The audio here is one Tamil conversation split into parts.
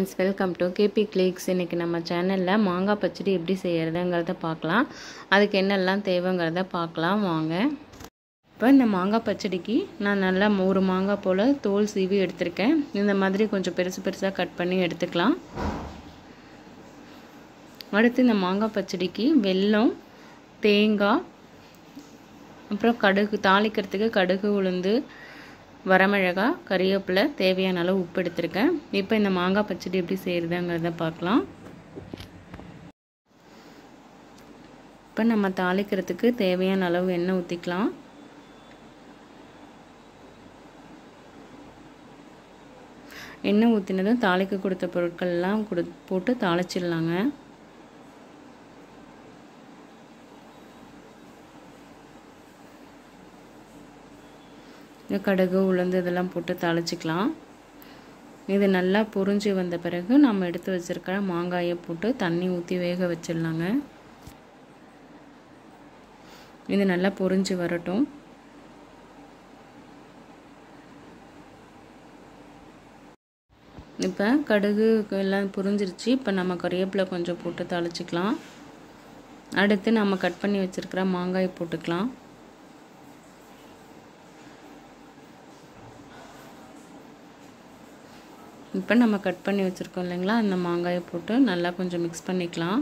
friends welcome to K P clicks இன்றைக்கி நம்ம சேனலில் மாங்காய் பச்சடி எப்படி செய்கிறதுங்கிறத பார்க்கலாம் அதுக்கு என்னெல்லாம் தேவைங்கிறத பார்க்கலாம் வாங்க இப்போ இந்த மாங்காய் பச்சடிக்கு நான் நல்லா ஒரு மாங்காய் போல் தோல் சீவி எடுத்திருக்கேன் இந்த மாதிரி கொஞ்சம் பெருசு பெருசாக கட் பண்ணி எடுத்துக்கலாம் அடுத்து இந்த மாங்காய் பச்சடிக்கு வெல்லம் தேங்காய் அப்புறம் கடுகு தாளிக்கிறதுக்கு கடுகு உளுந்து வரமிளகா கறிவேப்பிலை தேவையான அளவு உப்பு எடுத்திருக்கேன் இப்போ இந்த மாங்காய் பச்சடி எப்படி செய்கிறதுங்கிறத பார்க்கலாம் இப்போ நம்ம தாளிக்கிறதுக்கு தேவையான அளவு எண்ணெய் ஊற்றிக்கலாம் எண்ணெய் ஊற்றினதும் தாளிக்க கொடுத்த பொருட்கள்லாம் கொடு போட்டு தாளிச்சிடலாங்க கடுகு உளுந்து இதெல்லாம் போட்டு தாளிச்சிக்கலாம் இது நல்லா புரிஞ்சு வந்த பிறகு நம்ம எடுத்து வச்சுருக்கிற மாங்காயை போட்டு தண்ணி ஊற்றி வேக வச்சிடலாங்க இது நல்லா பொரிஞ்சு வரட்டும் இப்போ கடுகு எல்லாம் புரிஞ்சிருச்சு இப்போ நம்ம கறிவேப்பிலை கொஞ்சம் போட்டு தாளிச்சிக்கலாம் அடுத்து நம்ம கட் பண்ணி வச்சுருக்கிற மாங்காய் போட்டுக்கலாம் இப்போ நம்ம கட் பண்ணி வச்சுருக்கோம் இல்லைங்களா அந்த மாங்காயை போட்டு நல்லா கொஞ்சம் மிக்ஸ் பண்ணிக்கலாம்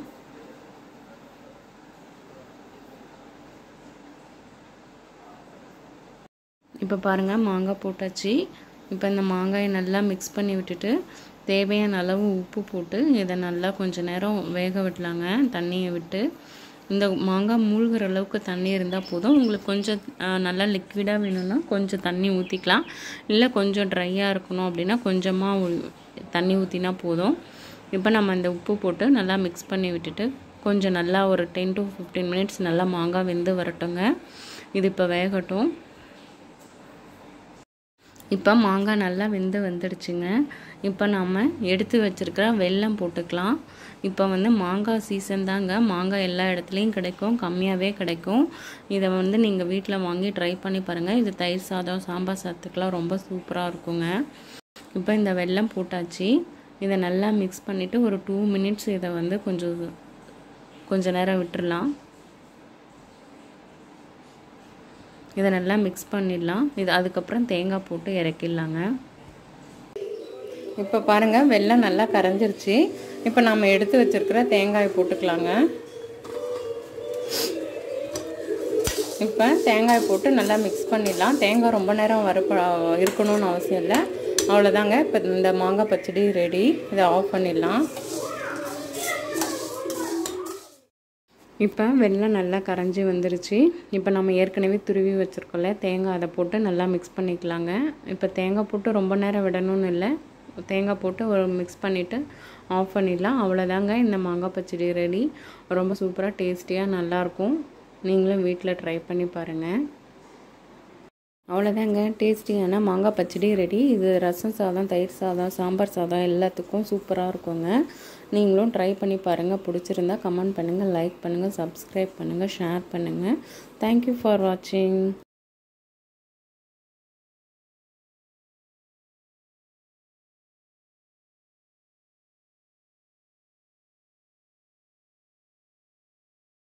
இப்போ பாருங்கள் மாங்காய் போட்டாச்சு இப்போ இந்த மாங்காயை நல்லா மிக்ஸ் பண்ணி விட்டுட்டு தேவையான அளவு உப்பு போட்டு இதை நல்லா கொஞ்சம் நேரம் வேக விடலாங்க தண்ணியை விட்டு இந்த மாங்காய் மூழ்கிற அளவுக்கு தண்ணி இருந்தால் போதும் உங்களுக்கு கொஞ்சம் நல்லா லிக்விடாக வேணும்னா கொஞ்சம் தண்ணி ஊற்றிக்கலாம் இல்லை கொஞ்சம் ட்ரையாக இருக்கணும் அப்படின்னா கொஞ்சமாக தண்ணி ஊற்றினா போதும் இப்போ நம்ம இந்த உப்பு போட்டு நல்லா மிக்ஸ் பண்ணி விட்டுட்டு கொஞ்சம் நல்லா ஒரு டென் டு ஃபிஃப்டீன் மினிட்ஸ் நல்லா மாங்காய் வெந்து வரட்டுங்க இது இப்போ வேகட்டும் இப்போ மாங்காய் நல்லா வெந்து வந்துடுச்சுங்க இப்போ நாம் எடுத்து வச்சுருக்கிற வெல்லம் போட்டுக்கலாம் இப்போ வந்து மாங்காய் சீசன் தாங்க மாங்காய் எல்லா இடத்துலையும் கிடைக்கும் கம்மியாகவே கிடைக்கும் இதை வந்து நீங்கள் வீட்டில் வாங்கி ட்ரை பண்ணி பாருங்கள் இது தயிர் சாதம் சாம்பார் சாதத்துக்கெலாம் ரொம்ப சூப்பராக இருக்குங்க இப்போ இந்த வெல்லம் போட்டாச்சு இதை நல்லா மிக்ஸ் பண்ணிவிட்டு ஒரு டூ மினிட்ஸ் இதை வந்து கொஞ்சம் கொஞ்ச நேரம் விட்டுடலாம் இதை நல்லா மிக்ஸ் பண்ணிடலாம் இது அதுக்கப்புறம் தேங்காய் போட்டு இறக்கிடலாங்க இப்போ பாருங்கள் வெள்ளம் நல்லா கரைஞ்சிருச்சு இப்போ நம்ம எடுத்து வச்சுருக்கிற தேங்காய் போட்டுக்கலாங்க இப்போ தேங்காய் போட்டு நல்லா மிக்ஸ் பண்ணிடலாம் தேங்காய் ரொம்ப நேரம் வறுப்ப இருக்கணும்னு அவசியம் இல்லை அவ்வளோதாங்க இப்போ இந்த மாங்காய் பச்சடி ரெடி இதை ஆஃப் பண்ணிடலாம் இப்போ வெள்ளம் நல்லா கரைஞ்சி வந்துருச்சு இப்போ நம்ம ஏற்கனவே துருவி வச்சுருக்கோம்ல தேங்காய் அதை போட்டு நல்லா மிக்ஸ் பண்ணிக்கலாங்க இப்போ தேங்காய் போட்டு ரொம்ப நேரம் விடணும்னு இல்லை தேங்காய் போட்டு ஒரு மிக்ஸ் பண்ணிவிட்டு ஆஃப் பண்ணிடலாம் அவ்வளோதாங்க இந்த மாங்காய் பச்சடி ரெடி ரொம்ப சூப்பராக டேஸ்டியாக நல்லாயிருக்கும் நீங்களும் வீட்டில் ட்ரை பண்ணி பாருங்கள் அவ்வளோதாங்க டேஸ்டியான மாங்காய் பச்சடி ரெடி இது ரசம் சாதம் தயிர் சாதம் சாம்பார் சாதம் எல்லாத்துக்கும் சூப்பராக இருக்குங்க நீங்களும் ட்ரை பண்ணி பாருங்கள் பிடிச்சிருந்தா கமெண்ட் பண்ணுங்கள் லைக் பண்ணுங்கள் சப்ஸ்கிரைப் பண்ணுங்கள் ஷேர் பண்ணுங்கள் தேங்க்யூ ஃபார் வாட்சிங்